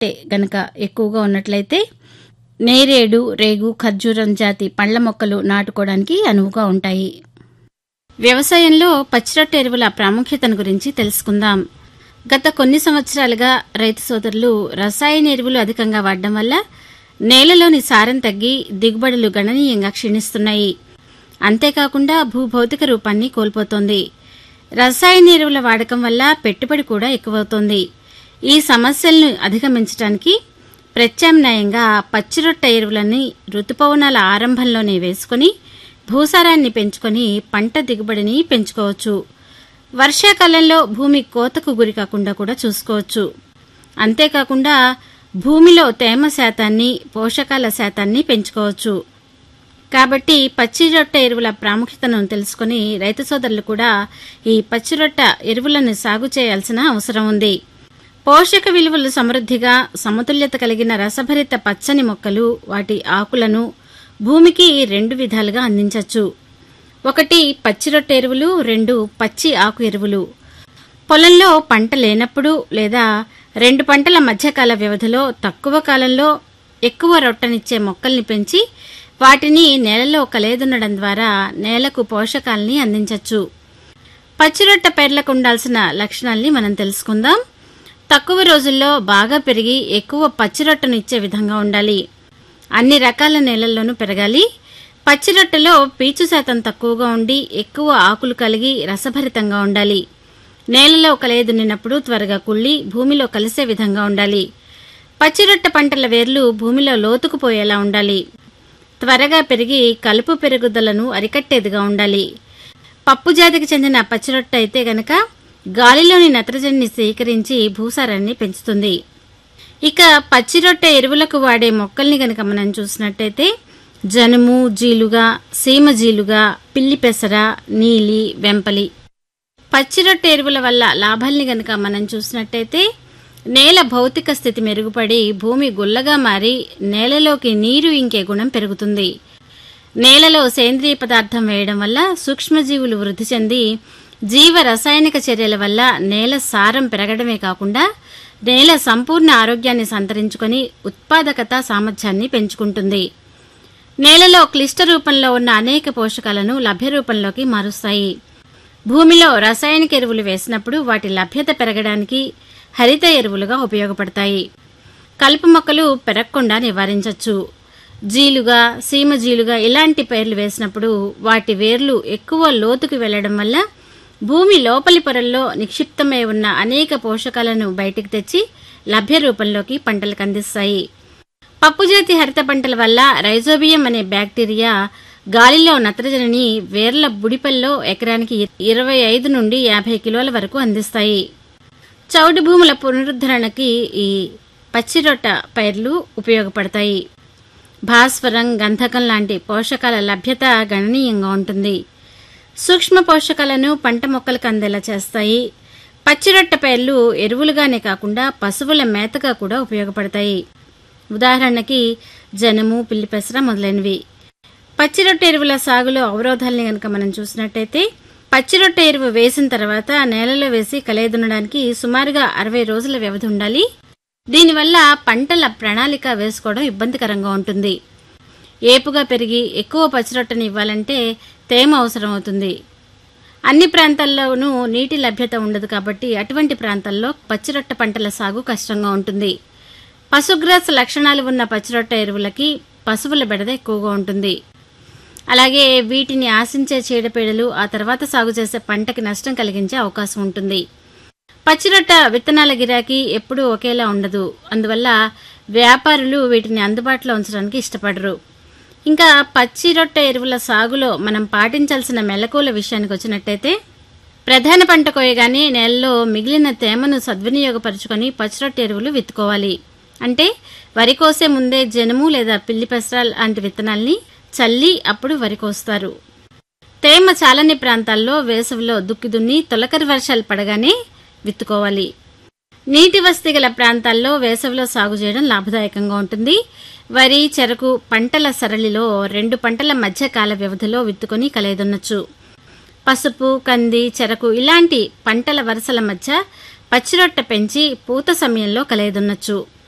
రొట్టె గనక ఎక్కువగా ఉన్నట్లయితే నేరేడు రేగు ఖర్జూరం జాతి పండ్ల మొక్కలు నాటుకోవడానికి అనువుగా ఉంటాయి వ్యవసాయంలో పచ్చిరొట్టె ఎరువుల ప్రాముఖ్యతను గురించి తెలుసుకుందాం గత కొన్ని సంవత్సరాలుగా రైతు సోదరులు రసాయన ఎరువులు అధికంగా వాడడం వల్ల నేలలోని సారం తగ్గి దిగుబడులు గణనీయంగా క్షీణిస్తున్నాయి అంతేకాకుండా భూభౌతిక రూపాన్ని కోల్పోతోంది రసాయన ఎరువుల వాడకం వల్ల పెట్టుబడి కూడా ఎక్కువవుతోంది ఈ సమస్యలను అధిగమించడానికి ప్రత్యామ్నాయంగా పచ్చిరొట్ట ఎరువులని ఋతుపవనాల ఆరంభంలోనే వేసుకుని భూసారాన్ని పెంచుకొని పంట దిగుబడిని పెంచుకోవచ్చు వర్షాకాలంలో భూమి కోతకు గురి కాకుండా కూడా చూసుకోవచ్చు అంతేకాకుండా భూమిలో తేమ శాతాన్ని పోషకాల శాతాన్ని పెంచుకోవచ్చు కాబట్టి పచ్చిరొట్ట ఎరువుల ప్రాముఖ్యతను తెలుసుకుని రైతు సోదరులు కూడా ఈ పచ్చిరొట్ట ఎరువులను సాగు చేయాల్సిన అవసరం ఉంది పోషక విలువలు సమృద్ధిగా సమతుల్యత కలిగిన రసభరిత పచ్చని మొక్కలు వాటి ఆకులను భూమికి రెండు విధాలుగా అందించవచ్చు ఒకటి పచ్చిరొట్ట ఎరువులు రెండు పచ్చి ఆకు ఎరువులు పొలంలో పంట లేనప్పుడు లేదా రెండు పంటల మధ్యకాల వ్యవధిలో తక్కువ కాలంలో ఎక్కువ రొట్టనిచ్చే మొక్కల్ని పెంచి వాటిని నేలలో కలేదున్నడం ద్వారా నేలకు పోషకాల్ని అందించవచ్చు పచ్చిరొట్ట పేర్లకు ఉండాల్సిన లక్షణాల్ని మనం తెలుసుకుందాం తక్కువ రోజుల్లో బాగా పెరిగి ఎక్కువ పచ్చిరొట్టను ఇచ్చే విధంగా ఉండాలి అన్ని రకాల నేలల్లోనూ పెరగాలి పచ్చిరొట్టెలో పీచు శాతం తక్కువగా ఉండి ఎక్కువ ఆకులు కలిగి రసభరితంగా ఉండాలి నేలలో కలయదున్నినప్పుడు త్వరగా కుళ్ళి భూమిలో కలిసే విధంగా ఉండాలి పచ్చిరొట్ట పంటల వేర్లు భూమిలో లోతుకుపోయేలా ఉండాలి త్వరగా పెరిగి కలుపు పెరుగుదలను అరికట్టేదిగా ఉండాలి పప్పు జాతికి చెందిన పచ్చిరొట్ట అయితే గనక గాలిలోని నత్రజనిని సేకరించి భూసారాన్ని పెంచుతుంది ఇక పచ్చిరొట్టె ఎరువులకు వాడే మొక్కల్ని గనక మనం చూసినట్టయితే జనుము జీలుగా సీమ జీలుగా పిల్లి పెసర నీలి వెంపలి పచ్చిరొట్టె ఎరువుల వల్ల లాభాల్ని గనక మనం చూసినట్టయితే నేల భౌతిక స్థితి మెరుగుపడి భూమి గుల్లగా మారి నేలలోకి నీరు ఇంకే గుణం పెరుగుతుంది నేలలో సేంద్రియ పదార్థం వేయడం వల్ల సూక్ష్మజీవులు వృద్ధి చెంది జీవ రసాయనిక చర్యల వల్ల నేల సారం పెరగడమే కాకుండా నేల సంపూర్ణ ఆరోగ్యాన్ని సంతరించుకొని ఉత్పాదకత సామర్థ్యాన్ని పెంచుకుంటుంది నేలలో క్లిష్ట రూపంలో ఉన్న అనేక పోషకాలను లభ్య రూపంలోకి మారుస్తాయి భూమిలో రసాయనిక ఎరువులు వేసినప్పుడు వాటి లభ్యత పెరగడానికి హరిత ఎరువులుగా ఉపయోగపడతాయి కలుపు మొక్కలు పెరగకుండా నివారించవచ్చు జీలుగా సీమ జీలుగా ఇలాంటి పేర్లు వేసినప్పుడు వాటి వేర్లు ఎక్కువ లోతుకు వెళ్లడం వల్ల భూమి లోపలి పొరల్లో నిక్షిప్తమై ఉన్న అనేక పోషకాలను బయటికి తెచ్చి లభ్య రూపంలోకి పంటలకు అందిస్తాయి పప్పుజాతి హరిత పంటల వల్ల రైజోబియం అనే బ్యాక్టీరియా గాలిలో నత్రజనిని వేర్ల బుడిపల్లో ఎకరానికి ఇరవై ఐదు నుండి యాభై కిలోల వరకు అందిస్తాయి చౌడు భూముల పునరుద్ధరణకి ఈ పచ్చిరొట్ట పైర్లు ఉపయోగపడతాయి భాస్వరం గంధకం లాంటి పోషకాల లభ్యత గణనీయంగా ఉంటుంది సూక్ష్మ పోషకాలను పంట మొక్కలకు అందేలా చేస్తాయి పచ్చిరొట్ట పైర్లు ఎరువులుగానే కాకుండా పశువుల మేతగా కూడా ఉపయోగపడతాయి ఉదాహరణకి జనుము పిల్లి పెసర మొదలైనవి పచ్చిరొట్ట ఎరువుల సాగులో అవరోధాలని గనక మనం చూసినట్టయితే పచ్చిరొట్ట ఎరువు వేసిన తర్వాత నేలలో వేసి కలయదున్నడానికి సుమారుగా అరవై రోజుల వ్యవధి ఉండాలి దీనివల్ల పంటల ప్రణాళిక వేసుకోవడం ఇబ్బందికరంగా ఉంటుంది ఏపుగా పెరిగి ఎక్కువ పచ్చిరొట్టని ఇవ్వాలంటే తేమ అవసరం అవుతుంది అన్ని ప్రాంతాల్లోనూ నీటి లభ్యత ఉండదు కాబట్టి అటువంటి ప్రాంతాల్లో పచ్చిరొట్ట పంటల సాగు కష్టంగా ఉంటుంది పశుగ్రాస లక్షణాలు ఉన్న పచ్చిరొట్ట ఎరువులకి పశువుల బెడద ఎక్కువగా ఉంటుంది అలాగే వీటిని ఆశించే చీడపీడలు ఆ తర్వాత సాగు చేసే పంటకి నష్టం కలిగించే అవకాశం ఉంటుంది పచ్చిరొట్ట విత్తనాల గిరాకీ ఎప్పుడూ ఒకేలా ఉండదు అందువల్ల వ్యాపారులు వీటిని అందుబాటులో ఉంచడానికి ఇష్టపడరు ఇంకా పచ్చి రొట్టె ఎరువుల సాగులో మనం పాటించాల్సిన మెలకువల విషయానికి వచ్చినట్టయితే ప్రధాన పంట కోయగానే నేలలో మిగిలిన తేమను సద్వినియోగపరుచుకొని పచ్చిరొట్టె ఎరువులు విత్తుకోవాలి అంటే వరి కోసే ముందే జనుము లేదా పిల్లి పెసర లాంటి విత్తనాల్ని చల్లి అప్పుడు వరి కోస్తారు తేమ చాలని ప్రాంతాల్లో వేసవిలో దుక్కి దున్ని తొలకరి వర్షాలు పడగానే విత్తుకోవాలి నీటి వసతి గల ప్రాంతాల్లో వేసవిలో సాగు చేయడం లాభదాయకంగా ఉంటుంది వరి చెరకు పంటల సరళిలో రెండు పంటల మధ్య కాల వ్యవధిలో విత్తుకొని కలయదున్నచ్చు పసుపు కంది చెరకు ఇలాంటి పంటల వరుసల మధ్య పచ్చిరొట్ట పెంచి పూత సమయంలో కలయదున్నచ్చు